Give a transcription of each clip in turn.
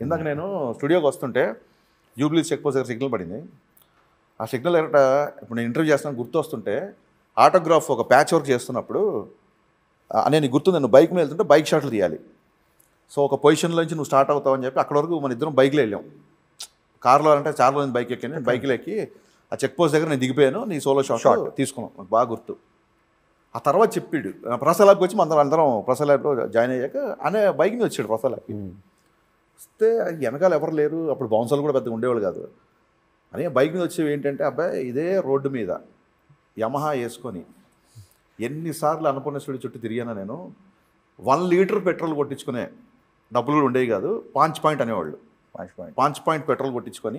ఇందాక నేను స్టూడియోకి వస్తుంటే జూబ్లీ చెక్ పోస్ట్ దగ్గర సిగ్నల్ పడింది ఆ సిగ్నల్ ఎరట ఇప్పుడు నేను ఇంటర్వ్యూ చేస్తున్నాను గుర్తు వస్తుంటే ఆటోగ్రాఫ్ ఒక ప్యాచ్ వర్క్ చేస్తున్నప్పుడు ఆ, నేను గుర్తుంది నేను బైక్ మీద వెళ్తుంటే బైక్ షాట్లు తీయాలి సో ఒక పొజిషన్లో నుంచి నువ్వు స్టార్ట్ అవుతావు అని చెప్పి అక్కడ వరకు మన ఇద్దరం బైక్లో వెళ్ళాం కార్లో అంటే చాలా రోజులు బైక్ ఎక్కాను నేను బైక్లో ఎక్కి ఆ చెక్ పోస్ట్ దగ్గర నేను దిగిపోయాను నీ సోలో షాట్ తీసుకున్నాం నాకు బాగా గుర్తు ఆ తర్వాత చెప్పాడు ప్రసాద్ ల్యాబ్కి వచ్చి మన అందరం ప్రసాద్ ల్యాబ్లో జాయిన్ అయ్యాక అనే బైక్ మీద వచ్చాడు ప్రసాద్ ల్యాబ్కి వస్తే వెనకాల ఎవరు లేరు అప్పుడు బౌన్సర్లు కూడా పెద్దగా ఉండేవాళ్ళు కాదు అని బైక్ మీద వచ్చేవి ఏంటంటే అబ్బాయి ఇదే రోడ్డు మీద యమహా వేసుకొని ఎన్నిసార్లు అన్నపూర్ణ స్టూడియో చుట్టూ తిరిగాను నేను వన్ లీటర్ పెట్రోల్ కొట్టించుకునే డబ్బులు కూడా ఉండేవి కాదు పాంచ్ పాయింట్ అనేవాళ్ళు మంచి పాయింట్ పాంచ్ పాయింట్ పెట్రోల్ కొట్టించుకొని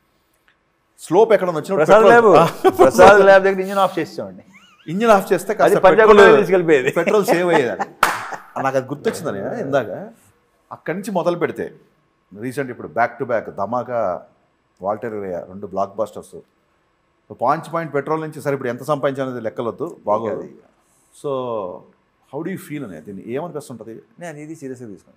స్లోప్ ఎక్కడ వచ్చిన ప్రసాద్ ల్యాబ్ ప్రసాద్ ల్యాబ్ దగ్గర ఇంజిన్ ఆఫ్ చేసేవాడిని ఇంజిన్ ఆఫ్ చేస్తే అది కాస్త పంజాబ్ పెట్రోల్ తీసుకెళ్ళిపోయేది పెట్రోల్ సేవ్ అయ్యేది నాకు అది గుర్తొచ్చిందని ఇందాక అక్కడి నుంచి మొదలు పెడితే రీసెంట్ ఇప్పుడు back to back Dhamaka Waltair రేయా రెండు blockbusters so point point petrol నుంచి సరే ఇప్పుడు ఎంత సంపాదించాలనేది లెక్కలొద్దు బాగోదు so how do you feel అనేది దీన్ని ఏమనిపిస్తుంటుంది నేను ఇది సీరియస్గా తీసుకున్నాను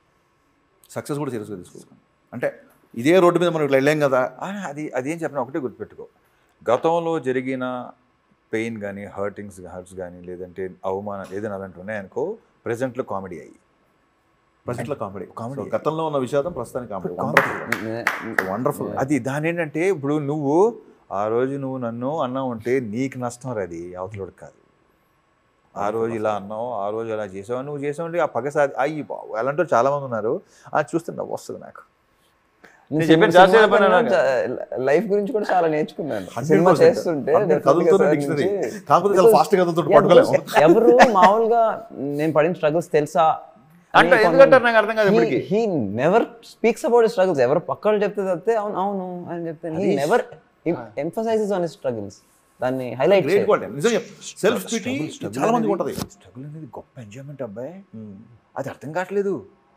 సక్సెస్ కూడా సీరియస్గా తీసుకోవాలి అంటే ఇదే రోడ్డు మీద మనం ఇట్లా వెళ్ళాం కదా ఆ, అది అదేం చెప్పిన ఒకటే గుర్తుపెట్టుకో గతంలో జరిగిన పెయిన్ కానీ హర్టింగ్స్ హర్ట్స్ కానీ లేదంటే అవమానం ఏదైనా అలాంటివి ఉన్నాయనుకో ప్రజెంట్లో కామెడీ అయ్యి ప్రజెంట్లో కామెడీ Comedy. కామెడీ గతంలో ఉన్న విషాదం ప్రస్తుతానికి కామెడీ వండర్ఫుల్ అది దాని ఏంటంటే ఇప్పుడు నువ్వు ఆ రోజు నువ్వు నన్ను అన్నావు అంటే నీకు నష్టం రా అది అవతలోడు కాదు ఆ రోజు ఇలా అన్నావు ఆ రోజు అలా చేసావు నువ్వు చేసావు అంటే ఆ పగ సాధి అయ్యి బాబు అలాంటి వాళ్ళు చాలా మంది ఉన్నారు అది చూస్తే నవ్వు వస్తుంది నాకు నేను చెప్పాను చాలా సేపు అయినా నాకు. లైఫ్ గురించి కూడా చాలా నేర్చుకున్నాను 100% సినిమా చేస్తుంటే అందరు definitely కదులుతూనే సార్ dictionary. నుంచి- కాకపోతే చాలా Because- fast గా కదులుతుంటే Yeah, పట్టుకోలేము. because ఎవరు మామూలుగా నేను పడిన స్ట్రగుల్స్ తెలుసా అంటే ఎందుకంటారు నాకు అర్థం కాదు ఇప్పటికి he never speaks about struggles ఎవరు పక్కలు చెప్తే తప్పితే అవును అవును అని చెప్తే he never emphasises on struggles దాన్ని హైలైట్ గ్రేట్ క్వాలిటీ నిజంగా సెల్ఫ్ పిటీ చాలా మందికి ఉంటుంది స్ట్రగుల్ అనేది గొప్ప ఎంజాయ్మెంట్ అబ్బాయి అది అర్థం కావట్లేదు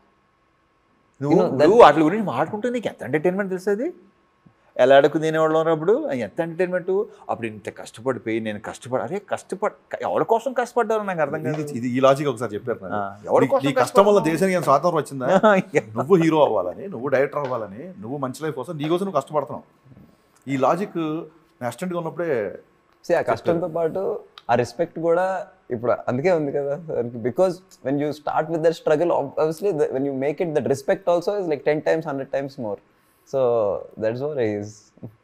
నువ్వు You know, that- నువ్వు వాటి గురించి మాట్లాడుకుంటే నీకు ఎంత ఎంటర్టైన్మెంట్ తెలుస్తుంది ఎలా అడుగు తినేవాళ్ళు ఉన్నప్పుడు ఎంత ఎంటర్టైన్మెంట్ అప్పుడు ఇంత కష్టపడిపోయి నేను కష్టపడి అరే కష్టపడి ఎవరి కోసం కష్టపడ్డారు నాకు అర్థం కాదు ఇది- ఇది ఈ లాజిక్ ఒకసారి చెప్పారు నాకు. ఆ, ఎవరి నీ- కోసం నీ కష్టం వల్ల దేశానికి ఏం స్వాతంత్రం వచ్చిందా నువ్వు హీరో అవ్వాలని నువ్వు డైరెక్టర్ అవ్వాలని నువ్వు మంచి లైఫ్ కోసం నీ కోసం నువ్వు కష్టపడుతున్నావు ఈ లాజిక్ నేను అసిస్టెంట్గా ఉన్నప్పుడే See, ఆ కష్టంతో పాటు ఆ రెస్పెక్ట్ కూడా ఇప్పుడు అందుకే ఉంది కదా because when you start with that struggle obviously when you make it that respect also is like ten times hundred times more so that's వర్ ఈస్